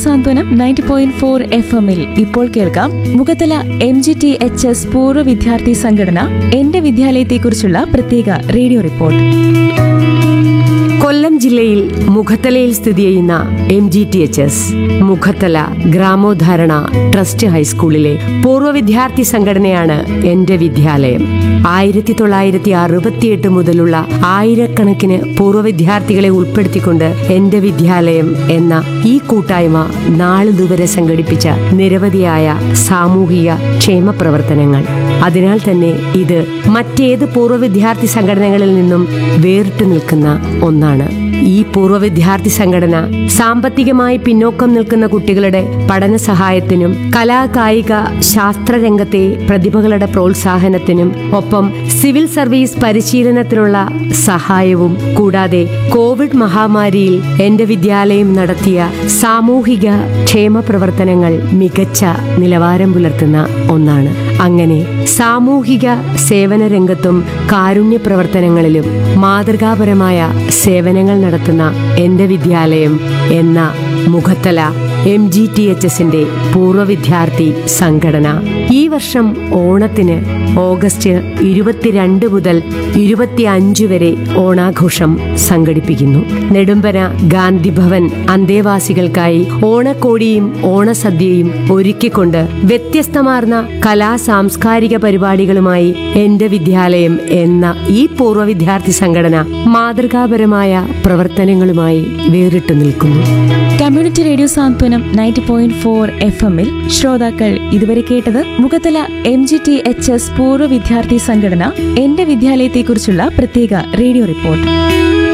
സാന്ത്വനം ninety point four F എമ്മിൽ ഇപ്പോൾ കേൾക്കാം Mukhathala M G T H S പൂർവ്വ വിദ്യാർത്ഥി സംഘടന എന്റെ വിദ്യാലയത്തെക്കുറിച്ചുള്ള പ്രത്യേക റേഡിയോ റിപ്പോർട്ട് കൊല്ലം ജില്ലയിൽ മുഖത്തലയിൽ സ്ഥിതി ചെയ്യുന്ന M G T H S Mukhathala ഗ്രാമോദ്ധാരണ ട്രസ്റ്റ് ഹൈസ്കൂളിലെ പൂർവ്വ വിദ്യാർത്ഥി സംഘടനയാണ് എന്റെ വിദ്യാലയം ആയിരത്തി തൊള്ളായിരത്തി അറുപത്തിയെട്ട് മുതലുള്ള ആയിരക്കണക്കിന് പൂർവ്വ വിദ്യാർത്ഥികളെ ഉൾപ്പെടുത്തിക്കൊണ്ട് എന്റെ വിദ്യാലയം എന്ന ഈ കൂട്ടായ്മ നാളിതുവരെ സംഘടിപ്പിച്ച നിരവധിയായ സാമൂഹിക ക്ഷേമ പ്രവർത്തനങ്ങൾ അതിനാൽ തന്നെ ഇത് മറ്റേത് പൂർവ്വ വിദ്യാർത്ഥി സംഘടനകളിൽ നിന്നും വേറിട്ടു നിൽക്കുന്ന ഒന്നാണ് ഈ പൂർവ്വ വിദ്യാർത്ഥി സംഘടന സാമ്പത്തികമായി പിന്നോക്കം നിൽക്കുന്ന കുട്ടികളുടെ പഠന സഹായത്തിനും കലാ കായിക ശാസ്ത്ര രംഗത്തെ പ്രതിഭകളുടെ പ്രോത്സാഹനത്തിനും ഒപ്പം സിവിൽ സർവീസ് പരിശീലനത്തിനുള്ള സഹായവും കൂടാതെ കോവിഡ് മഹാമാരിയിൽ എന്റെ വിദ്യാലയം നടത്തിയ സാമൂഹിക ക്ഷേമ പ്രവർത്തനങ്ങൾ മികച്ച നിലവാരം പുലർത്തുന്ന ഒന്നാണ് അങ്ങനെ സാമൂഹിക സേവന രംഗത്തും കാരുണ്യ പ്രവർത്തനങ്ങളിലും മാതൃകാപരമായ സേവനങ്ങൾ നടത്തുന്ന എന്റെ വിദ്യാലയം എന്ന Mukhathala M G T H എസിന്റെ പൂർവ്വ വിദ്യാർത്ഥി സംഘടന ഈ വർഷം ഓണത്തിന് ഓഗസ്റ്റ് ഇരുപത്തിരണ്ട് മുതൽ ഇരുപത്തിയഞ്ച് വരെ ഓണാഘോഷം സംഘടിപ്പിക്കുന്നു നെടുമ്പന ഗാന്ധി ഭവൻ അന്തേവാസികൾക്കായി ഓണക്കോടിയും ഓണസദ്യയും ഒരുക്കിക്കൊണ്ട് വ്യത്യസ്തമാർന്ന കലാ സാംസ്കാരിക പരിപാടികളുമായി എന്റെ വിദ്യാലയം എന്ന ഈ പൂർവ്വ വിദ്യാർത്ഥി സംഘടന മാതൃകാപരമായ പ്രവർത്തനങ്ങളുമായി വേറിട്ടു നിൽക്കുന്നു community radio Santhwanam ninety point four F എമ്മിൽ ശ്രോതാക്കൾ ഇതുവരെ കേട്ടത് Mukhathala M G T H S പൂർവ്വ വിദ്യാർത്ഥി സംഘടന എന്റെ വിദ്യാലയത്തെക്കുറിച്ചുള്ള പ്രത്യേക റേഡിയോ റിപ്പോർട്ട്